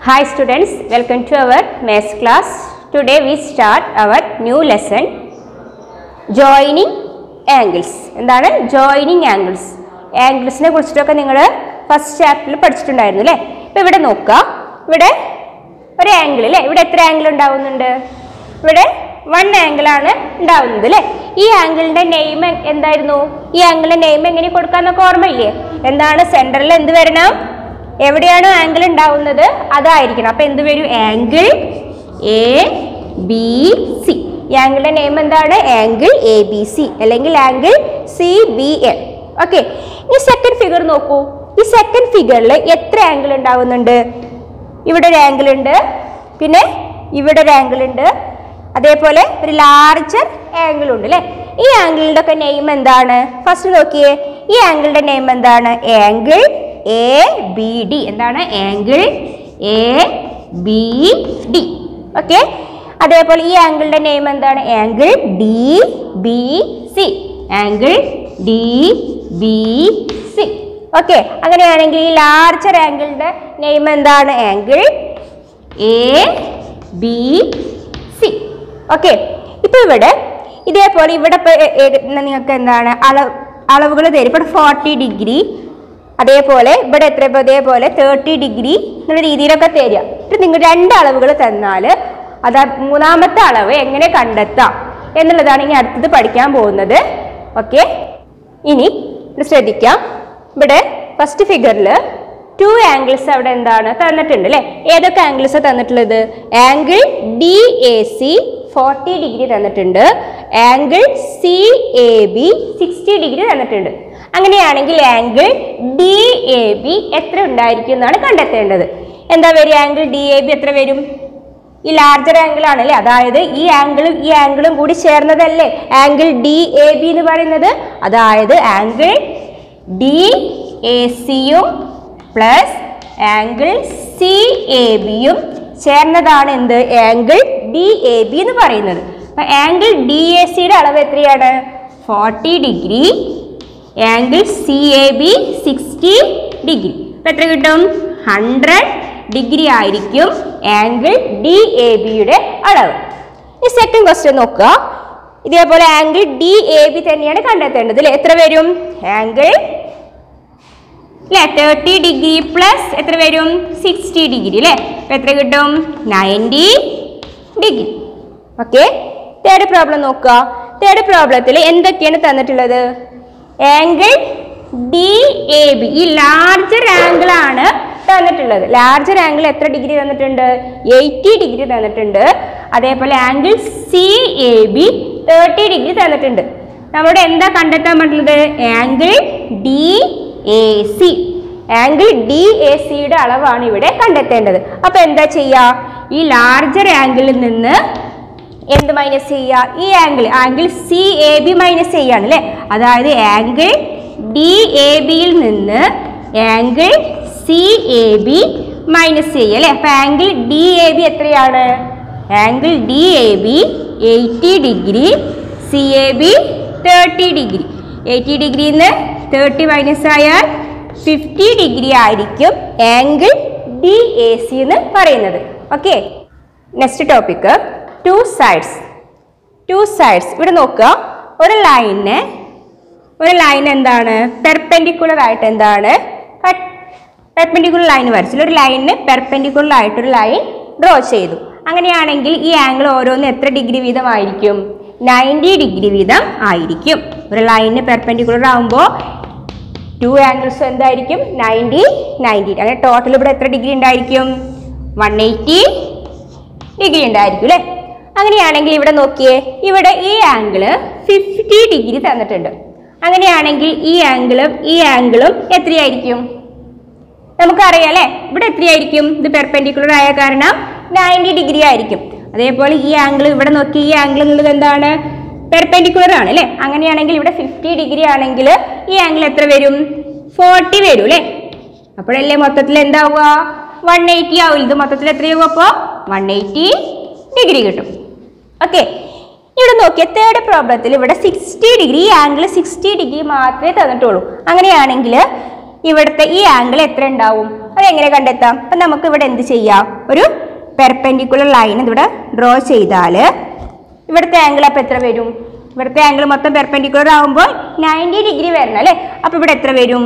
Hi students, welcome to our maths class. Today we start our new lesson joining angles. എന്താണ് joining angles ആംഗിൾസിനെ കുറിച്ചിട്ടൊക്കെ നിങ്ങൾ first ചാപ്റ്ററിൽ പഠിച്ചിട്ടുണ്ടായിരുന്നു അല്ലേ ഇപ്പൊ ഇവിടെ നോക്കുക ഇവിടെ ഒരു ആംഗിൾ അല്ലേ ഇവിടെ എത്ര ആംഗിൾ ഉണ്ടാവുന്നുണ്ട് ഇവിടെ വൺ ആംഗിൾ ആണ് ഉണ്ടാവുന്നത് അല്ലേ ഈ ആംഗിളിന്റെ നെയിം എന്തായിരുന്നു ഈ ആംഗിളിന്റെ നെയിം എങ്ങനെ കൊടുക്കാന്നൊക്കെ ഓർമ്മയില്ലേ എന്താണ് സെന്ററിൽ എന്ത് വരണം എവിടെയാണോ ആംഗിൾ ഉണ്ടാവുന്നത് അതായിരിക്കണം അപ്പൊ എന്ത് വരും ആംഗിൾ എ ബി സി ഈ ആംഗിളിന്റെ നെയിം എന്താണ് ആംഗിൾ എ ബി സി അല്ലെങ്കിൽ angle C B A okay ഇനി സെക്കൻഡ് ഫിഗർ നോക്കൂ ഈ സെക്കൻഡ് ഫിഗറിൽ എത്ര ആംഗിൾ ഉണ്ടാവുന്നുണ്ട് ഇവിടെ ഒരു ആംഗിൾ ഉണ്ട് പിന്നെ ഇവിടെ ഒരു ആംഗിൾ ഉണ്ട് അതേപോലെ ഒരു ലാർജർ ആംഗിൾ ഉണ്ട് അല്ലേ ഈ ആംഗിളിന്റെ ഒക്കെ നെയിം എന്താണ് ഫസ്റ്റ് നോക്കിയേ ഈ ആംഗിളിന്റെ നെയിം എന്താണ് ആംഗിൾ എ ബി ഡി എന്താണ് angle A B D okay അതേപോലെ ഈ ആംഗിളിന്റെ നെയിം എന്താണ് angle D B C angle D B C okay അങ്ങനെയാണെങ്കിൽ ഈ ലാർജർ ആംഗിളിന്റെ നെയിം എന്താണ് angle A B C okay ഇപ്പൊ ഇവിടെ ഇതേപോലെ ഇവിടെ ഇപ്പൊ എ- എ- നിങ്ങൾക്ക് എന്താണ് അളവ് അളവുകൾ തരും ഇപ്പോൾ ഫോർട്ടി ഡിഗ്രി അതേപോലെ ഇവിടെ എത്ര ഇപ്പൊ ഇതേപോലെ തേർട്ടി ഡിഗ്രി എന്നുള്ള രീതിയിലൊക്കെ തരിക എന്നിട്ട് നിങ്ങൾ രണ്ട് അളവുകൾ തന്നാൽ അത് മൂന്നാമത്തെ അളവ് എങ്ങനെ കണ്ടെത്താം എന്നുള്ളതാണ് ഇനി അടുത്തത് പഠിക്കാൻ പോകുന്നത് ഓക്കെ ഇനി ഇത് ശ്രദ്ധിക്കാം ഇവിടെ ഫസ്റ്റ് ഫിഗറിൽ ടു ആംഗിൾസ് അവിടെ എന്താണ് തന്നിട്ടുണ്ട് അല്ലേ ഏതൊക്കെ ആംഗിൾസ് തന്നിട്ടുള്ളത് angle D A C forty degree തന്നിട്ടുണ്ട് angle C A B sixty degree തന്നിട്ടുണ്ട് അങ്ങനെയാണെങ്കിൽ ആംഗിൾ ഡി എ ബി എത്ര ഉണ്ടായിരിക്കും എന്നാണ് കണ്ടെത്തേണ്ടത് എന്താ വരും ആംഗിൾ ഡി എ ബി എത്ര വരും ഈ ലാർജർ ആംഗിൾ ആണല്ലേ അതായത് ഈ ആംഗിളും ഈ ആംഗിളും കൂടി ചേർന്നതല്ലേ ആംഗിൾ ഡി എ ബി എന്ന് പറയുന്നത് അതായത് ആംഗിൾ ഡി എ സിയും പ്ലസ് ആംഗിൾ സി എ ബിയും ചേർന്നതാണ് എന്ത് ആംഗിൾ ഡി എ ബി എന്ന് പറയുന്നത് അപ്പൊ ആംഗിൾ ഡി എ സിയുടെ അളവ് എത്രയാണ് forty degree angle C A B sixty degree അപ്പൊ എത്ര കിട്ടും ഹൺഡ്രഡ് ഡിഗ്രി ആയിരിക്കും ആംഗിൾ ഡി എ ബിയുടെ അളവ് ഈ സെക്കൻഡ് ക്വസ്റ്റ്യൻ നോക്കുക ഇതേപോലെ ആംഗിൾ ഡി എ ബി തന്നെയാണ് കണ്ടെത്തേണ്ടത് അല്ലേ എത്ര വരും ആംഗിൾ അല്ലേ തേർട്ടി ഡിഗ്രി പ്ലസ് എത്ര വരും സിക്സ്റ്റി ഡിഗ്രി അല്ലേ അപ്പൊ എത്ര കിട്ടും ninety degree okay third problem നോക്കുക തേർഡ് പ്രോബ്ലത്തിൽ എന്തൊക്കെയാണ് തന്നിട്ടുള്ളത് ആംഗിൾ ഡി എ ബി ഈ ലാർജർ ആംഗിൾ ആണ് തന്നിട്ടുള്ളത് ലാർജർ ആംഗിൾ എത്ര ഡിഗ്രി തന്നിട്ടുണ്ട് എയ്റ്റി ഡിഗ്രി തന്നിട്ടുണ്ട് അതേപോലെ angle C A B thirty degree തന്നിട്ടുണ്ട് നമ്മുടെ എന്താ കണ്ടെത്താൻ പറ്റുന്നത് angle D A C angle D A സിയുടെ അളവാണ് ഇവിടെ കണ്ടെത്തേണ്ടത് അപ്പൊ എന്താ ചെയ്യുക ഈ ലാർജർ ആംഗിളിൽ നിന്ന് എന്ത് മൈനസ് ചെയ്യുക ഈ angle angle C A B minus ചെയ്യാണ് അല്ലേ അതായത് ആംഗിൾ ഡി എ ബിയിൽ നിന്ന് angle C A B minus ചെയ്യുക അല്ലേ അപ്പൊ ആംഗിൾ ഡി എ ബി എത്രയാണ് angle D A B eighty degree C A B thirty degree eighty ഡിഗ്രിയിൽ നിന്ന് തേർട്ടി മൈനസ് ആയാൽ ഫിഫ്റ്റി ഡിഗ്രി ആയിരിക്കും ആംഗിൾ ഡി എ സി എന്ന് പറയുന്നത് okay next topic two sides two sides ഇവിടെ നോക്കുക ഒരു ലൈനിന് ഒരു ലൈൻ എന്താണ് പെർപെൻഡിക്കുലർ ആയിട്ട് എന്താണ് പെർപെൻഡിക്കുലർ ലൈൻ വരച്ചില്ല ഒരു ലൈനിന് പെർപെൻഡിക്കുലർ ആയിട്ടൊരു ലൈൻ ഡ്രോ ചെയ്തു അങ്ങനെയാണെങ്കിൽ ഈ ആംഗിൾ ഓരോന്ന് എത്ര ഡിഗ്രി വീതമായിരിക്കും നയൻറ്റി ഡിഗ്രി വീതം ആയിരിക്കും ഒരു ലൈനിന് പെർപെൻഡിക്കുലർ ആകുമ്പോൾ ടു ആംഗിൾസ് എന്തായിരിക്കും നയൻറ്റി നയൻറ്റി അങ്ങനെ ടോട്ടൽ ഇവിടെ എത്ര ഡിഗ്രി ഉണ്ടായിരിക്കും വൺ എയ്റ്റി ഡിഗ്രി ഉണ്ടായിരിക്കും അല്ലേ അങ്ങനെയാണെങ്കിൽ ഇവിടെ നോക്കിയേ ഇവിടെ ഈ ആംഗിള് ഫിഫ്റ്റി ഡിഗ്രി തന്നിട്ടുണ്ട് അങ്ങനെയാണെങ്കിൽ ഈ ആംഗിളും ഈ ആംഗിളും എത്രയായിരിക്കും നമുക്കറിയാം അല്ലേ ഇവിടെ എത്രയായിരിക്കും ഇത് പെർപെൻഡിക്കുലർ ആയ കാരണം നയൻറ്റി ഡിഗ്രി ആയിരിക്കും അതേപോലെ ഈ ആംഗിൾ ഇവിടെ നോക്കി ഈ ആംഗിൾ എന്നുള്ളത് എന്താണ് പെർപെൻഡിക്കുലർ ആണ് അല്ലേ അങ്ങനെയാണെങ്കിൽ ഇവിടെ ഫിഫ്റ്റി ഡിഗ്രി ആണെങ്കിൽ ഈ ആംഗിൾ എത്ര വരും ഫോർട്ടി വരും അല്ലേ അപ്പോഴല്ലേ മൊത്തത്തിൽ എന്താവുക വൺ എയ്റ്റി ആവും ഇത് മൊത്തത്തിൽ എത്രയാവും അപ്പോൾ വൺ എയ്റ്റി ഡിഗ്രി കിട്ടും ഓക്കെ ഇവിടെ നോക്കിയ തേർഡ് പ്രോബ്ലത്തിൽ ഇവിടെ സിക്സ്റ്റി ഡിഗ്രി ഈ ആംഗിൾ സിക്സ്റ്റി ഡിഗ്രി മാത്രമേ തന്നിട്ടുള്ളൂ അങ്ങനെയാണെങ്കിൽ ഇവിടുത്തെ ഈ ആംഗിൾ എത്ര ഉണ്ടാവും അതെങ്ങനെ കണ്ടെത്താം അപ്പം നമുക്ക് ഇവിടെ എന്ത് ചെയ്യാം ഒരു പെർപെൻഡിക്കുലർ ലൈൻ ഇവിടെ ഡ്രോ ചെയ്താൽ ഇവിടുത്തെ ആംഗിൾ അപ്പോൾ എത്ര വരും ഇവിടുത്തെ ആംഗിൾ മൊത്തം പെർപെൻഡിക്കുലർ ആകുമ്പോൾ നയൻറ്റി ഡിഗ്രി വരണം അല്ലേ അപ്പോൾ ഇവിടെ എത്ര വരും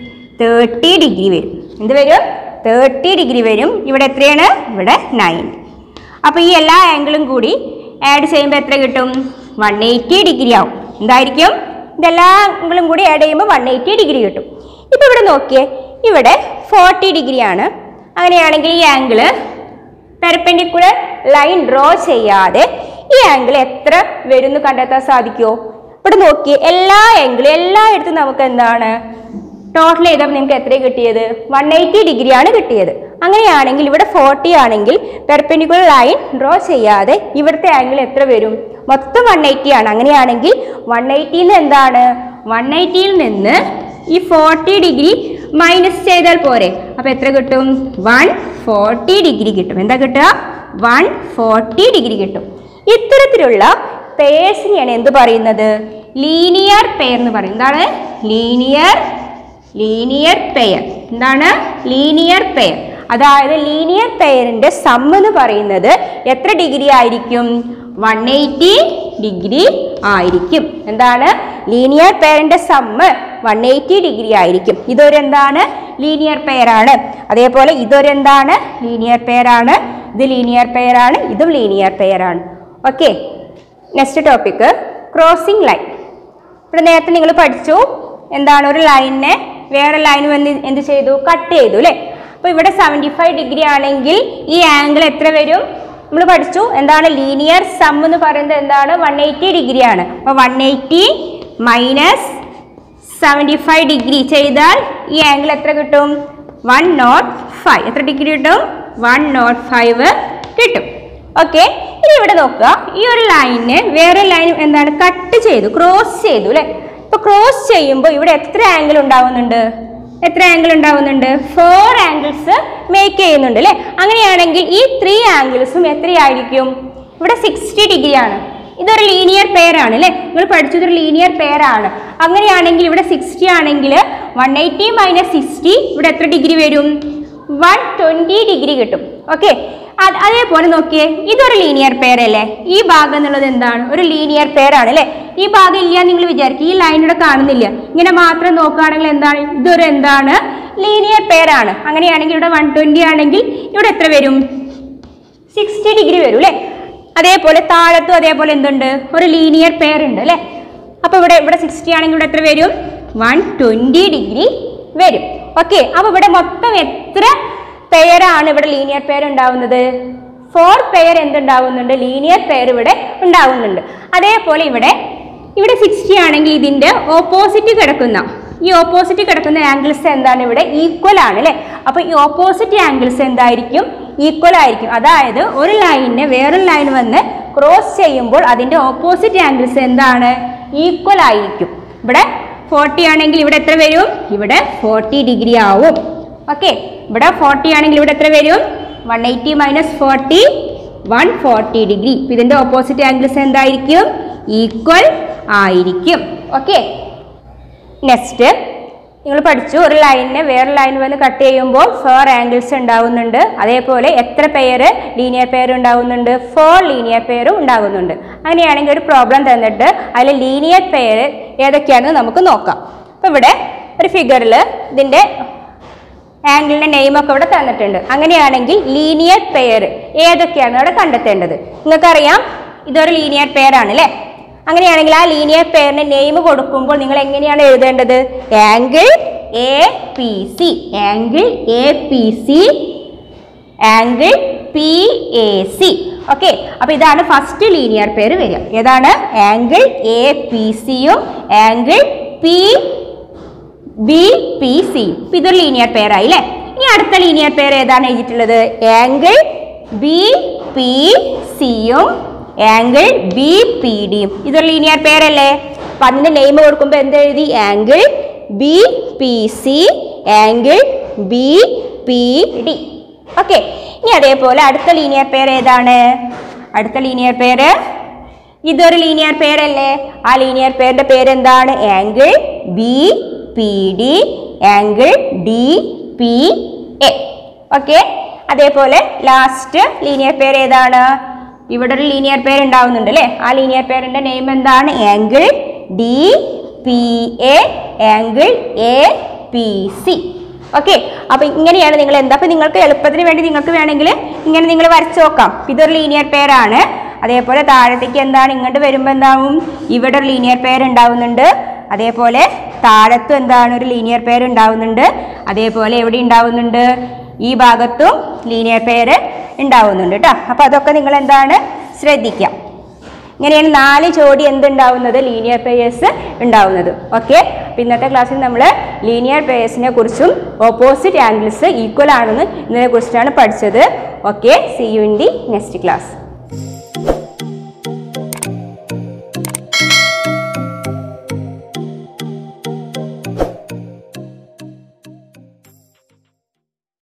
തേർട്ടി ഡിഗ്രി വരും എന്ത് വരും തേർട്ടി ഡിഗ്രി വരും ഇവിടെ എത്രയാണ് ഇവിടെ നയൻറ്റി അപ്പോൾ ഈ എല്ലാ ആംഗിളും കൂടി ആഡ് ചെയ്യുമ്പോൾ എത്ര കിട്ടും വൺ എയ്റ്റി ഡിഗ്രി ആവും എന്തായിരിക്കും ഇതെല്ലാ ആംഗിളും കൂടി ആഡ് ചെയ്യുമ്പോൾ വൺ എയ്റ്റി ഡിഗ്രി കിട്ടും ഇപ്പോൾ ഇവിടെ നോക്കിയേ ഇവിടെ ഫോർട്ടി ഡിഗ്രി ആണ് അങ്ങനെയാണെങ്കിൽ ഈ ആംഗിള് പെർപെൻഡിക്കുലർ ലൈൻ ഡ്രോ ചെയ്യാതെ ഈ ആംഗിൾ എത്ര വരും എന്ന് കണ്ടെത്താൻ സാധിക്കുമോ ഇവിടെ നോക്കിയേ എല്ലാ ആംഗിളും എല്ലായിടത്തും നമുക്ക് എന്താണ് ടോട്ടൽ ചെയ്തപ്പോൾ നിങ്ങൾക്ക് എത്ര കിട്ടിയത് വൺ എയ്റ്റി ഡിഗ്രി ആണ് കിട്ടിയത് അങ്ങനെയാണെങ്കിൽ ഇവിടെ ഫോർട്ടി ആണെങ്കിൽ പെർപെൻഡിക്കുലർ ലൈൻ ഡ്രോ ചെയ്യാതെ ഇവിടുത്തെ ആംഗിൾ എത്ര വരും മൊത്തം വൺ എയ്റ്റി ആണ് അങ്ങനെയാണെങ്കിൽ വൺ എയ്റ്റിയിൽ നിന്ന് എന്താണ് വൺ എയ്റ്റിയിൽ നിന്ന് ഈ ഫോർട്ടി ഡിഗ്രി മൈനസ് ചെയ്താൽ പോരെ അപ്പോൾ എത്ര കിട്ടും വൺ ഫോർട്ടി ഡിഗ്രി കിട്ടും എന്താ കിട്ടുക വൺ ഫോർട്ടി ഡിഗ്രി കിട്ടും ഇത്തരത്തിലുള്ള പേഴ്സിനെയാണ് എന്ത് പറയുന്നത് ലീനിയർ പെയർ എന്ന് പറയും എന്താണ് ലീനിയർ ലീനിയർ പെയർ എന്താണ് ലീനിയർ പെയർ അതായത് ലീനിയർ പെയറിന്റെ സം എന്ന് പറയുന്നത് എത്ര ഡിഗ്രി ആയിരിക്കും വൺ എയ്റ്റി ഡിഗ്രി ആയിരിക്കും എന്താണ് ലീനിയർ പെയറിന്റെ സമ്മ് വൺ എയ്റ്റി ഡിഗ്രി ആയിരിക്കും ഇതൊരു എന്താണ് ലീനിയർ പെയർ ആണ് അതേപോലെ ഇതൊരു എന്താണ് ലീനിയർ പെയർ ആണ് ഇത് ലീനിയർ പെയർ ആണ് ഇതും ലീനിയർ പെയർ ആണ് okay next topic crossing line ഇവിടെ നേരത്തെ നിങ്ങൾ പഠിച്ചു എന്താണ് ഒരു ലൈനിനെ വേറെ ലൈൻ വന്ന് എന്ത് ചെയ്തു കട്ട് ചെയ്തു അല്ലേ അപ്പോൾ ഇവിടെ സെവൻറ്റി ഫൈവ് ഡിഗ്രി ആണെങ്കിൽ ഈ ആംഗിൾ എത്ര വരും നമ്മൾ പഠിച്ചു എന്താണ് ലീനിയർ സം എന്ന് പറയുന്നത് എന്താണ് വൺ എയ്റ്റി ഡിഗ്രി ആണ് അപ്പോൾ one eighty minus seventy five degree ചെയ്താൽ ഈ ആംഗിൾ എത്ര കിട്ടും വൺ നോട്ട് ഫൈവ് എത്ര ഡിഗ്രി കിട്ടും വൺ നോട്ട് ഫൈവ് കിട്ടും ഓക്കെ ഇനി ഇവിടെ നോക്കുക ഈ ഒരു ലൈനിനെ വേറെ ലൈൻ എന്താണ് കട്ട് ചെയ്തു ക്രോസ് ചെയ്തു അല്ലേ ഇപ്പൊ ക്രോസ് ചെയ്യുമ്പോൾ ഇവിടെ എത്ര ആംഗിൾ ഉണ്ടാവുന്നുണ്ട് എത്ര ആംഗിൾ ഉണ്ടാവുന്നുണ്ട് ഫോർ ആംഗിൾസ് മേക്ക് ചെയ്യുന്നുണ്ട് അല്ലേ അങ്ങനെയാണെങ്കിൽ ഈ ത്രീ ആംഗിൾസും എത്രയായിരിക്കും ഇവിടെ സിക്സ്റ്റി ഡിഗ്രി ആണ് ഇതൊരു ലീനിയർ പെയർ ആണ് അല്ലേ നിങ്ങൾ പഠിച്ചതൊരു ലീനിയർ പെയർ ആണ് അങ്ങനെയാണെങ്കിൽ ഇവിടെ സിക്സ്റ്റി ആണെങ്കിൽ വൺ എയ്റ്റി മൈനസ് സിക്സ്റ്റി ഇവിടെ എത്ര ഡിഗ്രി വരും വൺ ട്വൻറ്റി ഡിഗ്രി കിട്ടും ഓക്കെ അതേപോലെ നോക്കിയേ ഇതൊരു ലീനിയർ പെയർ അല്ലേ ഈ ഭാഗം എന്നുള്ളത് എന്താണ് ഒരു ലീനിയർ പെയർ ആണ് അല്ലേ ഈ ഭാഗം ഇല്ല നിങ്ങൾ വിചാരിക്കും ഈ ലൈൻ ഇവിടെ കാണുന്നില്ല ഇങ്ങനെ മാത്രം നോക്കുകയാണെങ്കിൽ എന്താണ് ഇതൊരു എന്താണ് ലീനിയർ പെയർ ആണ് അങ്ങനെയാണെങ്കിൽ ഇവിടെ വൺ ട്വൻറ്റി ആണെങ്കിൽ ഇവിടെ എത്ര വരും സിക്സ്റ്റി ഡിഗ്രി വരും അല്ലേ അതേപോലെ താഴത്തും അതേപോലെ എന്തുണ്ട് ഒരു ലീനിയർ പെയർ ഉണ്ട് അല്ലേ അപ്പോൾ ഇവിടെ ഇവിടെ സിക്സ്റ്റി ആണെങ്കിൽ ഇവിടെ എത്ര വരും വൺ ട്വൻറ്റി ഡിഗ്രി വരും ഓക്കെ അപ്പോൾ ഇവിടെ മൊത്തം എത്ര പെയറാണ് ഇവിടെ ലീനിയർ പെയർ ഉണ്ടാവുന്നത് ഫോർ പെയർ എന്തുണ്ടാവുന്നുണ്ട് ലീനിയർ പെയർ ഇവിടെ ഉണ്ടാവുന്നുണ്ട് അതേപോലെ ഇവിടെ ഇവിടെ സിക്സ്റ്റി ആണെങ്കിൽ ഇതിൻ്റെ ഓപ്പോസിറ്റ് കിടക്കുന്ന ഈ ഓപ്പോസിറ്റ് കിടക്കുന്ന ആംഗിൾസ് എന്താണ് ഇവിടെ ഈക്വൽ ആണ് അല്ലേ അപ്പോൾ ഈ ഓപ്പോസിറ്റ് ആംഗിൾസ് എന്തായിരിക്കും ഈക്വൽ ആയിരിക്കും അതായത് ഒരു ലൈനിനെ വേറൊരു ലൈൻ വന്ന് ക്രോസ് ചെയ്യുമ്പോൾ അതിൻ്റെ ഓപ്പോസിറ്റ് ആംഗിൾസ് എന്താണ് ഈക്വൽ ആയിരിക്കും ഇവിടെ ഫോർട്ടി ആണെങ്കിൽ ഇവിടെ എത്ര വരും ഇവിടെ ഫോർട്ടി ഡിഗ്രി ആവും ഓക്കെ ഇവിടെ ഫോർട്ടി ആണെങ്കിൽ ഇവിടെ എത്ര വരും one eighty minus forty one forty degree ഇതിൻ്റെ ഓപ്പോസിറ്റ് ആംഗിൾസ് എന്തായിരിക്കും ഈക്വൽ ആയിരിക്കും ഓക്കെ നെക്സ്റ്റ് നിങ്ങൾ പഠിച്ചു ഒരു ലൈനിനെ വേറെ ലൈൻ വന്ന് കട്ട് ചെയ്യുമ്പോൾ ഫോർ ആംഗിൾസ് ഉണ്ടാവുന്നുണ്ട് അതേപോലെ എത്ര പെയർ ലീനിയർ പെയർ ഉണ്ടാവുന്നുണ്ട് ഫോർ ലീനിയർ പെയറും ഉണ്ടാകുന്നുണ്ട് അങ്ങനെയാണെങ്കിൽ ഒരു പ്രോബ്ലം തന്നിട്ട് അതിൽ ലീനിയർ പെയർ ഏതൊക്കെയാണെന്ന് നമുക്ക് നോക്കാം അപ്പോൾ ഇവിടെ ഒരു ഫിഗറിൽ ഇതിൻ്റെ ആംഗിളിൻ്റെ നെയിമൊക്കെ ഇവിടെ തന്നിട്ടുണ്ട് അങ്ങനെയാണെങ്കിൽ ലീനിയർ പെയർ ഏതൊക്കെയാണ് ഇവിടെ കണ്ടെത്തേണ്ടത് നിങ്ങൾക്കറിയാം ഇതൊരു ലീനിയർ പെയർ ആണ് അല്ലേ അങ്ങനെയാണെങ്കിൽ ആ ലീനിയർ പെയറിന് നെയിം കൊടുക്കുമ്പോൾ നിങ്ങൾ എങ്ങനെയാണ് എഴുതേണ്ടത് angle A P C angle A P C angle P A C okay അപ്പൊ ഇതാണ് ഫസ്റ്റ് ലീനിയർ പെയർ വരിക ഏതാണ് ആംഗിൾ എ പി സിയും angle P B P C ഇതൊരു ലീനിയർ പെയർ ആയി അല്ലേ ഇനി അടുത്ത ലീനിയർ പെയർ ഏതാണ് എഴുതിയിട്ടുള്ളത് ആംഗിൾ ബി പി സിയും ആംഗിൾ ബി പി ഡിയും ഇതൊരു ലീനിയർ പെയർ അല്ലേ അപ്പൊ അതിന്റെ നെയിം കൊടുക്കുമ്പോൾ എന്ത് എഴുതി angle B P C angle B P D okay ഇനി അതേപോലെ അടുത്ത ലീനിയർ പെയർ ഏതാണ് അടുത്ത ലീനിയർ പെയർ ഇതൊരു ലീനിയർ പെയർ അല്ലേ ആ ലീനിയർ പെയറിന്റെ പേര് എന്താണ് angle B P D angle D P A okay അതേപോലെ ലാസ്റ്റ് ലീനിയർ പെയർ ഏതാണ് ഇവിടെ ഒരു ലീനിയർ പെയർ ഉണ്ടാവുന്നുണ്ട് അല്ലേ ആ ലീനിയർ പെയറിന്റെ നെയിം എന്താണ് angle D P A angle A P C okay അപ്പൊ ഇങ്ങനെയാണ് നിങ്ങൾ എന്താ അപ്പൊ നിങ്ങൾക്ക് എളുപ്പത്തിന് വേണ്ടി നിങ്ങൾക്ക് വേണമെങ്കിൽ ഇങ്ങനെ നിങ്ങൾ വരച്ചു നോക്കാം ഇതൊരു ലീനിയർ പെയർ ആണ് അതേപോലെ താഴത്തേക്ക് എന്താണ് ഇങ്ങോട്ട് വരുമ്പോൾ എന്താവും ഇവിടെ ഒരു ലീനിയർ പെയർ ഉണ്ടാവുന്നുണ്ട് അതേപോലെ താഴത്തും എന്താണ് ഒരു ലീനിയർ പെയർ ഉണ്ടാവുന്നുണ്ട് അതേപോലെ എവിടെ ഉണ്ടാവുന്നുണ്ട് ഈ ഭാഗത്തും ലീനിയർ പെയർ ഉണ്ടാവുന്നുണ്ട് കേട്ടോ അപ്പോൾ അതൊക്കെ നിങ്ങൾ എന്താണ് ശ്രദ്ധിക്കാം ഇങ്ങനെയാണ് നാല് ജോഡി എന്തുണ്ടാവുന്നത് ലീനിയർ പെയേഴ്സ് ഉണ്ടാവുന്നത് ഓക്കെ അപ്പോൾ ഇന്നത്തെ ക്ലാസ്സിൽ നമ്മൾ ലീനിയർ പെയേഴ്സിനെ കുറിച്ചും ഓപ്പോസിറ്റ് ആംഗിൾസ് ഈക്വൽ ആണെന്ന് ഇതിനെ കുറിച്ചിട്ടാണ് പഠിച്ചത് okay see you in the next class